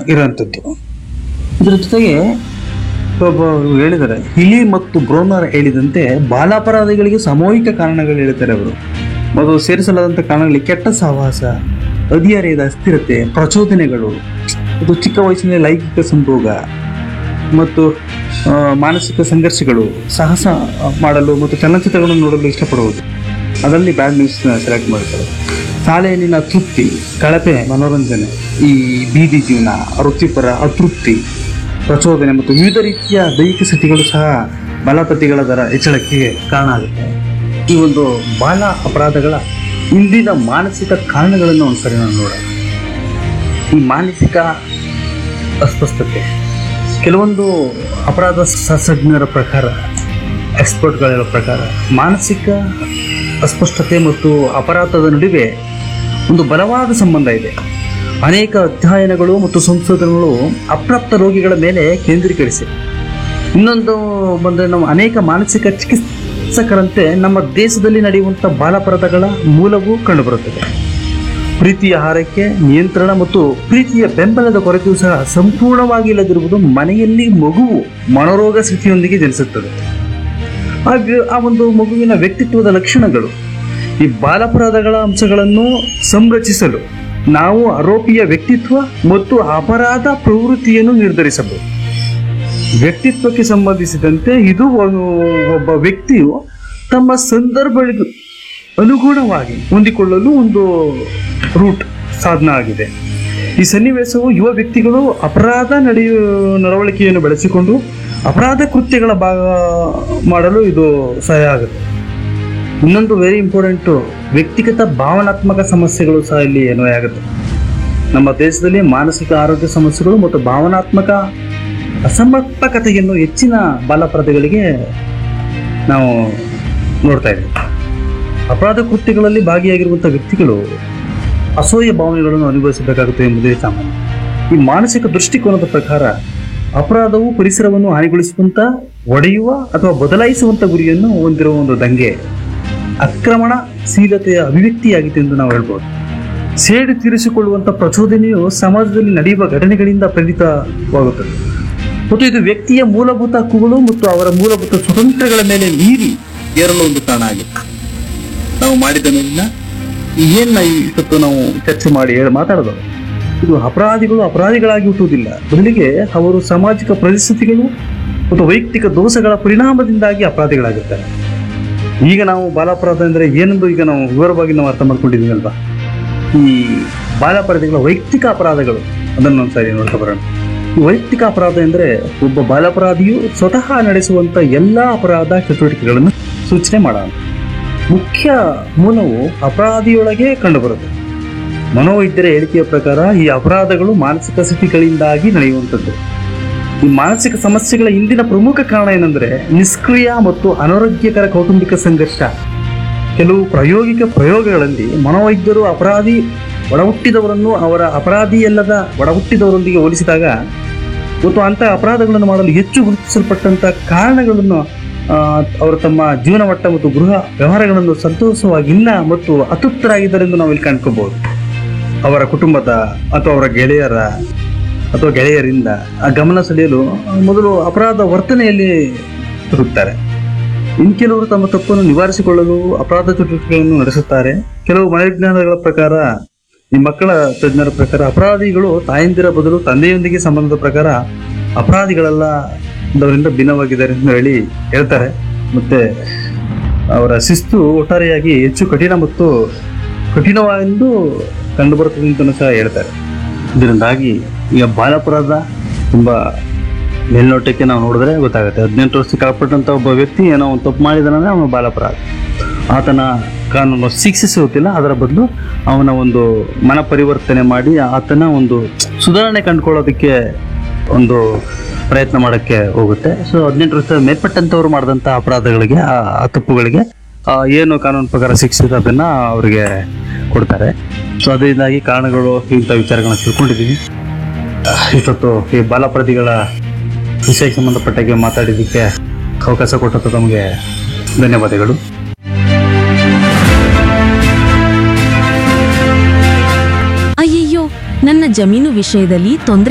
ಇರುವಂಥದ್ದು ಇದರ ಜೊತೆಗೆ ಒಬ್ಬ ಹೇಳಿದ್ದಾರೆ ಹಿಲಿ ಮತ್ತು ಬ್ರೋನರ್ ಹೇಳಿದಂತೆ ಬಾಲಾಪರಾಧಿಗಳಿಗೆ ಸಾಮೂಹಿಕ ಕಾರಣಗಳು ಹೇಳ್ತಾರೆ ಅವರು ಮತ್ತು ಸೇರಿಸಲಾದಂಥ ಕಾರಣಗಳಿಗೆ ಕೆಟ್ಟ ಸಹವಾಸ ಹದಿಹರೆಯದ ಅಸ್ಥಿರತೆ ಪ್ರಚೋದನೆಗಳು ಮತ್ತು ಚಿಕ್ಕ ವಯಸ್ಸಿನಲ್ಲಿ ಲೈಂಗಿಕ ಸಂಭೋಗ ಮತ್ತು ಆ, ಮಾನಸಿಕ ಸಂಘರ್ಷಗಳು ಸಾಹಸ ಮಾಡಲು ಮತ್ತು ಚಲನಚಿತ್ರಗಳನ್ನು ನೋಡಲು ಇಷ್ಟಪಡುವುದು ಅದರಲ್ಲಿ ಬ್ಯಾಡ್ ನ್ಯೂಸ್ ಸೆಲೆಕ್ಟ್ ಮಾಡ್ತಾರೆ ಶಾಲೆಯಲ್ಲಿನ ತೃಪ್ತಿ ಕಳಪೆ ಮನೋರಂಜನೆ ಈ ಬೀದಿ ಜೀವನ ವೃತ್ತಿಪರ ಅತೃಪ್ತಿ ಪ್ರಚೋದನೆ ಮತ್ತು ವಿವಿಧ ರೀತಿಯ ದೈಹಿಕ ಸ್ಥಿತಿಗಳು ಸಹ ಬಲಪತಿಗಳ ದರ ಹೆಚ್ಚಳಕ್ಕೆ ಕಾರಣ ಆಗುತ್ತೆ ಈ ಒಂದು ಬಾಲ ಅಪರಾಧಗಳ ಇಂದಿನ ಮಾನಸಿಕ ಕಾರಣಗಳನ್ನು ಒಂದ್ಸರಿ ನಾವು ನೋಡೋಣ ಈ ಮಾನಸಿಕ ಅಸ್ವಸ್ಥತೆ ಕೆಲವೊಂದು ಅಪರಾಧ ಶಾಸ್ತ್ರಜ್ಞರ ಪ್ರಕಾರ ಎಕ್ಸ್ಪರ್ಟ್ಗಳ ಹೇಳೋ ಪ್ರಕಾರ ಮಾನಸಿಕ ಅಸ್ಪಷ್ಟತೆ ಮತ್ತು ಅಪರಾಧದ ನಡುವೆ ಒಂದು ಬಲವಾದ ಸಂಬಂಧ ಇದೆ ಅನೇಕ ಅಧ್ಯಯನಗಳು ಮತ್ತು ಸಂಶೋಧನೆಗಳು ಅಪ್ರಾಪ್ತ ರೋಗಿಗಳ ಮೇಲೆ ಕೇಂದ್ರೀಕರಿಸಿ ಇನ್ನೊಂದು ಬಂದರೆ ನಾವು ಅನೇಕ ಮಾನಸಿಕ ಚಿಕಿತ್ಸಕರಂತೆ ನಮ್ಮ ದೇಶದಲ್ಲಿ ನಡೆಯುವಂಥ ಬಾಲಾಪರಾಧಗಳ ಮೂಲವೂ ಕಂಡುಬರುತ್ತದೆ ಪ್ರೀತಿಯ ಹಾರೈಕೆ ನಿಯಂತ್ರಣ ಮತ್ತು ಪ್ರೀತಿಯ ಬೆಂಬಲದ ಕೊರತೆಯೂ ಸಹ ಸಂಪೂರ್ಣವಾಗಿ ಇಲ್ಲದಿರುವುದು ಮನೆಯಲ್ಲಿ ಮಗುವು ಮನೋರೋಗ ಸ್ಥಿತಿಯೊಂದಿಗೆ ಜನಿಸುತ್ತದೆ ಹಾಗೆ ಆ ಒಂದು ಮಗುವಿನ ವ್ಯಕ್ತಿತ್ವದ ಲಕ್ಷಣಗಳು ಈ ಬಾಲಾಪರಾಧಗಳ ಅಂಶಗಳನ್ನು ಸಂರಚಿಸಲು ನಾವು ಆರೋಪಿಯ ವ್ಯಕ್ತಿತ್ವ ಮತ್ತು ಅಪರಾಧ ಪ್ರವೃತ್ತಿಯನ್ನು ನಿರ್ಧರಿಸಬಹುದು ವ್ಯಕ್ತಿತ್ವಕ್ಕೆ ಸಂಬಂಧಿಸಿದಂತೆ ಇದು ಒಂದು- ಒಬ್ಬ ವ್ಯಕ್ತಿಯು ತಮ್ಮ ಸಂದರ್ಭಗಳಿಗೆ ಅನುಗುಣವಾಗಿ ಹೊಂದಿಕೊಳ್ಳಲು ಒಂದು ರೂಟ್ ಸಾಧನ ಆಗಿದೆ ಈ ಸನ್ನಿವೇಶವು ಯುವ ವ್ಯಕ್ತಿಗಳು ಅಪರಾಧ ನಡೆಯು ನಡವಳಿಕೆಯನ್ನು ಬೆಳೆಸಿಕೊಂಡು ಅಪರಾಧ ಕೃತ್ಯಗಳ ಭಾಗ ಮಾಡಲು ಇದು ಸಹಾಯ ಆಗುತ್ತೆ ಇನ್ನೊಂದು ವೆರಿ ಇಂಪಾರ್ಟೆಂಟು ವ್ಯಕ್ತಿಗತ ಭಾವನಾತ್ಮಕ ಸಮಸ್ಯೆಗಳು ಸಹ ಇಲ್ಲಿ ಅನ್ವಯ ಆಗುತ್ತೆ ನಮ್ಮ ದೇಶದಲ್ಲಿ ಮಾನಸಿಕ ಆರೋಗ್ಯ ಸಮಸ್ಯೆಗಳು ಮತ್ತು ಭಾವನಾತ್ಮಕ ಅಸಮರ್ಪಕತೆಯನ್ನು ಹೆಚ್ಚಿನ ಬಾಲಾಪರಾಧಿಗಳಿಗೆ ನಾವು ನೋಡ್ತಾ ಇದ್ದೀವಿ ಅಪರಾಧ ಕೃತ್ಯಗಳಲ್ಲಿ ಭಾಗಿಯಾಗಿರುವಂಥ ವ್ಯಕ್ತಿಗಳು ಅಸೂಯ ಭಾವನೆಗಳನ್ನು ಅನುಭವಿಸಬೇಕಾಗುತ್ತೆ ಎಂಬುದೇ ಸಾಮಾನ್ಯ ಈ ಮಾನಸಿಕ ದೃಷ್ಟಿಕೋನದ ಪ್ರಕಾರ ಅಪರಾಧವು ಪರಿಸರವನ್ನು ಹಾನಿಗೊಳಿಸುವಂತ ಒಡೆಯುವ ಅಥವಾ ಬದಲಾಯಿಸುವಂತ ಗುರಿಯನ್ನು ಹೊಂದಿರುವ ಒಂದು ದಂಗೆ ಆಕ್ರಮಣಶೀಲತೆಯ ಅಭಿವ್ಯಕ್ತಿಯಾಗಿದೆ ಎಂದು ನಾವು ಹೇಳ್ಬೋದು ಸೇಡು ತೀರಿಸಿಕೊಳ್ಳುವಂತ ಪ್ರಚೋದನೆಯು ಸಮಾಜದಲ್ಲಿ ನಡೆಯುವ ಘಟನೆಗಳಿಂದ ಪ್ರೇರಿತವಾಗುತ್ತದೆ ಮತ್ತು ಇದು ವ್ಯಕ್ತಿಯ ಮೂಲಭೂತ ಹಕ್ಕುಗಳು ಮತ್ತು ಅವರ ಮೂಲಭೂತ ಸ್ವತಂತ್ರಗಳ ಮೇಲೆ ಮೀರಿ ಏರಲು ಒಂದು ಕಾರಣ ಆಗಿದೆ ನಾವು ಮಾಡಿದ ಮೇಲಿನ ಏನ್ ನಾವು ಇವತ್ತು ನಾವು ಚರ್ಚೆ ಮಾಡಿ ಹೇಳಿ ಮಾತಾಡೋದು ಇದು ಅಪರಾಧಿಗಳು ಅಪರಾಧಿಗಳಾಗಿ ಹುಟ್ಟುವುದಿಲ್ಲ ಬದಲಿಗೆ ಅವರು ಸಾಮಾಜಿಕ ಪರಿಸ್ಥಿತಿಗಳು ಮತ್ತು ವೈಯಕ್ತಿಕ ದೋಷಗಳ ಪರಿಣಾಮದಿಂದಾಗಿ ಅಪರಾಧಿಗಳಾಗಿರ್ತಾರೆ ಈಗ ನಾವು ಬಾಲಾಪರಾಧ ಅಂದರೆ ಏನೆಂದು ಈಗ ನಾವು ವಿವರವಾಗಿ ನಾವು ಅರ್ಥ ಮಾಡ್ಕೊಂಡಿದ್ದೀವಿ ಅಲ್ವಾ ಈ ಬಾಲಾಪರಾಧಿಗಳ ವೈಯಕ್ತಿಕ ಅಪರಾಧಗಳು ಅದನ್ನು ಒಂದ್ಸರಿ ನೋಡ್ತಾ ಬರೋಣ ಈ ವೈಯಕ್ತಿಕ ಅಪರಾಧ ಎಂದರೆ ಒಬ್ಬ ಬಾಲಾಪರಾಧಿಯು ಸ್ವತಃ ನಡೆಸುವಂತ ಎಲ್ಲ ಅಪರಾಧ ಚಟುವಟಿಕೆಗಳನ್ನು ಸೂಚನೆ ಮಾಡೋಣ ಮುಖ್ಯ ಮೂಲವು ಅಪರಾಧಿಯೊಳಗೆ ಕಂಡುಬರುತ್ತೆ ಮನೋವೈದ್ಯರ ಹೇಳಿಕೆಯ ಪ್ರಕಾರ ಈ ಅಪರಾಧಗಳು ಮಾನಸಿಕ ಸ್ಥಿತಿಗಳಿಂದಾಗಿ ನಡೆಯುವಂಥದ್ದು ಈ ಮಾನಸಿಕ ಸಮಸ್ಯೆಗಳ ಹಿಂದಿನ ಪ್ರಮುಖ ಕಾರಣ ಏನಂದ್ರೆ ನಿಷ್ಕ್ರಿಯ ಮತ್ತು ಅನಾರೋಗ್ಯಕರ ಕೌಟುಂಬಿಕ ಸಂಘರ್ಷ ಕೆಲವು ಪ್ರಾಯೋಗಿಕ ಪ್ರಯೋಗಗಳಲ್ಲಿ ಮನೋವೈದ್ಯರು ಅಪರಾಧಿ ಒಡಹುಟ್ಟಿದವರನ್ನು ಅವರ ಅಪರಾಧಿಯಲ್ಲದ ಒಡಹುಟ್ಟಿದವರೊಂದಿಗೆ ಹೋಲಿಸಿದಾಗ ಮತ್ತು ಅಂಥ ಅಪರಾಧಗಳನ್ನು ಮಾಡಲು ಹೆಚ್ಚು ಗುರುತಿಸಲ್ಪಟ್ಟಂಥ ಕಾರಣಗಳನ್ನು ಆ, ಅವರು ತಮ್ಮ ಜೀವನ ಮಟ್ಟ ಮತ್ತು ಗೃಹ ವ್ಯವಹಾರಗಳನ್ನು ಸಂತೋಷವಾಗಿಲ್ಲ ಮತ್ತು ಅತೃಪ್ತರಾಗಿದ್ದಾರೆಂದು ನಾವು ಇಲ್ಲಿ ಕಂಡ್ಕೋಬಹುದು ಅವರ ಕುಟುಂಬದ ಅಥವಾ ಅವರ ಗೆಳೆಯರ ಅಥವಾ ಗೆಳೆಯರಿಂದ ಆ ಗಮನ ಸೆಳೆಯಲು ಮೊದಲು ಅಪರಾಧ ವರ್ತನೆಯಲ್ಲಿ ತೊಡಗುತ್ತಾರೆ ಇನ್ನು ಕೆಲವರು ತಮ್ಮ ತಪ್ಪನ್ನು ನಿವಾರಿಸಿಕೊಳ್ಳಲು ಅಪರಾಧ ಚಟುವಟಿಕೆಗಳನ್ನು ನಡೆಸುತ್ತಾರೆ ಕೆಲವು ಮನೋವಿಜ್ಞಾನಗಳ ಪ್ರಕಾರ ಈ ಮಕ್ಕಳ ತಜ್ಞರ ಪ್ರಕಾರ ಅಪರಾಧಿಗಳು ತಾಯಂದಿರ ಬದಲು ತಂದೆಯೊಂದಿಗೆ ಸಂಬಂಧದ ಪ್ರಕಾರ ಅಪರಾಧಿಗಳೆಲ್ಲ ಅವರಿಂದ ಭಿನ್ನವಾಗಿದ್ದಾರೆ ಎಂದು ಹೇಳಿ ಹೇಳ್ತಾರೆ ಮತ್ತೆ ಅವರ ಶಿಸ್ತು ಒಟ್ಟಾರೆಯಾಗಿ ಹೆಚ್ಚು ಕಠಿಣ ಮತ್ತು ಕಠಿಣವೆಂದು ಕಂಡುಬರುತ್ತದೆ ಅಂತಲೂ ಸಹ ಹೇಳ್ತಾರೆ ಇದರಿಂದಾಗಿ ಈಗ ಬಾಲಾಪರಾಧ ತುಂಬಾ ಮೇಲ್ನೋಟಕ್ಕೆ ನಾವು ನೋಡಿದ್ರೆ ಗೊತ್ತಾಗುತ್ತೆ ಹದಿನೆಂಟು ವರ್ಷ ಕೆಳಪಟ್ಟಂತ ಒಬ್ಬ ವ್ಯಕ್ತಿ ಏನೋ ಒಂದು ತಪ್ಪು ಮಾಡಿದಾನೆ ಅವನು ಬಾಲಾಪರಾಧ ಆತನ ಕಾನೂನು ಶಿಕ್ಷಿಸುತ್ತಿಲ್ಲ ಅದರ ಬದಲು ಅವನ ಒಂದು ಮನ ಪರಿವರ್ತನೆ ಮಾಡಿ ಆತನ ಒಂದು ಸುಧಾರಣೆ ಕಂಡುಕೊಳ್ಳೋದಕ್ಕೆ ಒಂದು ಪ್ರಯತ್ನ ಮಾಡೋಕ್ಕೆ ಹೋಗುತ್ತೆ ಸೊ ಹದಿನೆಂಟು ವರ್ಷ ಮೇಲ್ಪಟ್ಟಂತವ್ರು ಮಾಡಿದಂಥ ಅಪರಾಧಗಳಿಗೆ ಆ ಆ ತಪ್ಪುಗಳಿಗೆ ಆ, ಏನು ಕಾನೂನು ಪ್ರಕಾರ ಶಿಕ್ಷೆ ಇದೆ ಅದನ್ನ ಅವರಿಗೆ ಕೊಡ್ತಾರೆ ಸೊ ಅದರಿಂದಾಗಿ ಕಾರಣಗಳು ಇಂಥ ವಿಚಾರಗಳನ್ನ ತಿಳ್ಕೊಂಡಿದ್ದೀವಿ ಇಷ್ಟೊತ್ತು ಈ ಬಾಲಾಪರಾಧಿಗಳ ವಿಷಯಕ್ಕೆ ಸಂಬಂಧಪಟ್ಟಾಗೆ ಮಾತಾಡಿದ್ದಕ್ಕೆ ಅವಕಾಶ ಕೊಟ್ಟದ್ದು ತಮಗೆ ಧನ್ಯವಾದಗಳು ಅಯ್ಯಯ್ಯೋ ನನ್ನ ಜಮೀನು ವಿಷಯದಲ್ಲಿ ತೊಂದರೆ